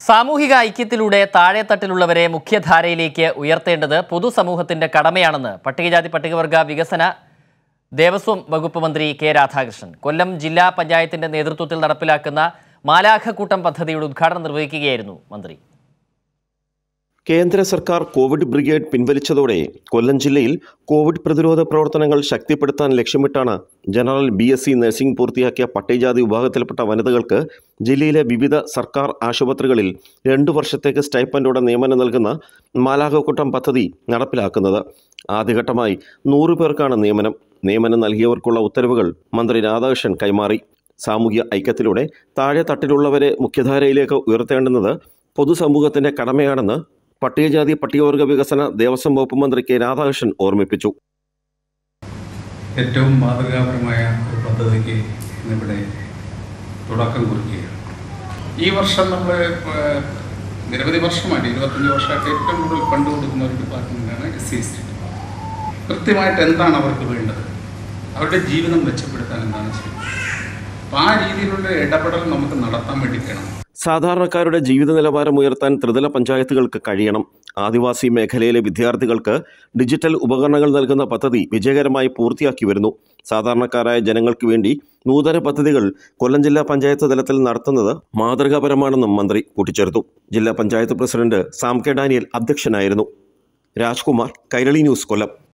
സാമൂഹിക ഐക്യത്തിലൂടെ താഴെത്തട്ടിലുള്ളവരെ മുഖ്യധാരയിലേക്ക് ഉയർത്തേണ്ടത് പൊതുസമൂഹത്തിന്റെ കടമയാണെന്ന് പട്ടികജാതി പട്ടികവർഗ വികസന ദേവസ്വം വകുപ്പ് മന്ത്രി കെ രാധാകൃഷ്ണൻ കൊല്ലം ജില്ലാ പഞ്ചായത്തിന്റെ നേതൃത്വത്തിൽ നടപ്പിലാക്കുന്ന മാലാഖക്കൂട്ടം പദ്ധതിയുടെ ഉദ്ഘാടനം നിർവഹിക്കുകയായിരുന്നു മന്ത്രി കേന്ദ്ര സർക്കാർ കോവിഡ് ബ്രിഗേഡ് പിൻവലിച്ചതോടെ കൊല്ലം ജില്ലയിൽ കോവിഡ് പ്രതിരോധ പ്രവർത്തനങ്ങൾ ശക്തിപ്പെടുത്താൻ ലക്ഷ്യമിട്ടാണ് general B S C nursing പൂർത്തിയാക്കിയ പട്ടികജാതി വിഭാഗത്തിൽപ്പെട്ട വനിതകൾക്ക് ജില്ലയിലെ വിവിധ സർക്കാർ ആശുപത്രികളിൽ രണ്ടു വർഷത്തേക്ക് സ്റ്റൈപ്പൻഡോടെ നിയമനം നൽകുന്ന മാലാകക്കൂട്ടം പദ്ധതി നടപ്പിലാക്കുന്നത് ആദ്യഘട്ടമായി നൂറു പേർക്കാണ് നിയമനം നിയമനം നൽകിയവർക്കുള്ള ഉത്തരവുകൾ മന്ത്രി രാധാകൃഷ്ണൻ കൈമാറി സാമൂഹ്യ ഐക്യത്തിലൂടെ താഴെ തട്ടിലുള്ളവരെ മുഖ്യധാരയിലേക്ക് ഉയർത്തേണ്ടുന്നത് പൊതുസമൂഹത്തിന്റെ കടമയാണെന്ന് പട്ടികജാതി പട്ടികവർഗ വികസന ദേവസ്വം വകുപ്പ് മന്ത്രി കെ രാധാകൃഷ്ണൻ ഓർമ്മിപ്പിച്ചു ഏറ്റവും മാതൃകാപരമായ ഒരു പദ്ധതിക്ക് ഇന്നിവിടെ തുടക്കം കുറിക്കുകയാണ് ഈ വർഷം നമ്മൾ ഏഹ്, നിരവധി വർഷമായിട്ട് ഇരുപത്തഞ്ച് വർഷമായിട്ട് ഏറ്റവും കൂടുതൽ ഫണ്ട് കൊടുക്കുന്ന ഒരു ഡിപ്പാർട്ട്മെൻറ്റാണ് എസ് സി എസ് ടി കൃത്യമായിട്ട് എന്താണ് അവർക്ക് വേണ്ടത് അവരുടെ ജീവിതം മെച്ചപ്പെടുത്താൻ എന്താണ് ചെയ്യുന്നത് അപ്പോൾ ആ രീതിയിലുള്ള ഇടപെടൽ നമുക്ക് നടത്താൻ വേണ്ടി വേണം സാധാരണക്കാരുടെ ജീവിത നിലവാരം ഉയർത്താൻ ത്രിതല പഞ്ചായത്തുകൾക്ക് കഴിയണം ആദിവാസി മേഖലയിലെ വിദ്യാർത്ഥികൾക്ക് ഡിജിറ്റൽ ഉപകരണങ്ങൾ നൽകുന്ന പദ്ധതി വിജയകരമായി പൂർത്തിയാക്കി വരുന്നു സാധാരണക്കാരായ ജനങ്ങൾക്ക് വേണ്ടി നൂതന പദ്ധതികൾ കൊല്ലം ജില്ലാ പഞ്ചായത്ത് തലത്തിൽ നടത്തുന്നത് മാതൃകാപരമാണെന്നും മന്ത്രി കൂട്ടിച്ചേർത്തു ജില്ലാ പഞ്ചായത്ത് പ്രസിഡന്റ് സാം കെ ഡാനിയൽ അധ്യക്ഷനായിരുന്നു രാജ്കുമാർ കൈരളി ന്യൂസ് കൊല്ലം